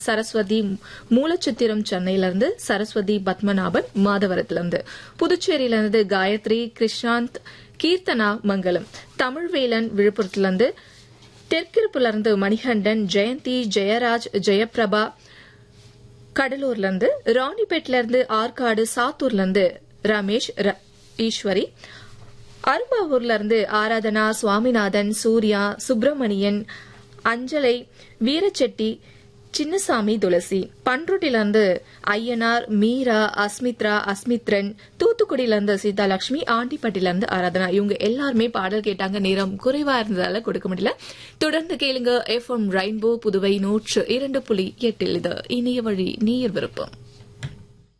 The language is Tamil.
சரஸ்வதி மூலச்சித்திரம் சென்னையில இருந்து சரஸ்வதி பத்மநாபன் மாதவரத்திலிருந்து புதுச்சேரியில இருந்து காயத்ரி கிருஷாந்த் கீர்த்தனா மங்கலம் தமிழ்வேலன் விழுப்புரத்திலிருந்து தெற்கிருப்புல இருந்து மணிகண்டன் ஜெயந்தி ஜெயராஜ் ஜெயபிரபா கடலூர்ல இருந்து ராணிப்பேட்ல இருந்து ஆற்காடு சாத்தூர்ல இருந்து ரமேஷ் ர- ஈஸ்வரி அரும்பாவூர்ல இருந்து ஆராதனா சுவாமிநாதன் சூர்யா சுப்பிரமணியன் அஞ்சலை வீரச்செட்டி சின்னசாமி துளசி பன்ருட்டில இருந்து ஐயனார் மீரா அஸ்மித்ரா அஸ்மித்ரன் தூத்துக்குடியில இருந்து சீதாலட்சுமி ஆண்டிப்பட்டில இருந்து ஆராதனா இவங்க எல்லாருமே பாடல் கேட்டாங்க நேரம் குறைவா இருந்ததால கொடுக்க முடியல தொடர்ந்து கேளுங்க எஃப்எம் ரெயின்போ புதுவை நூற்று இரண்டு புள்ளி எட்டில் இது இணைய வழி நீர் விருப்பம்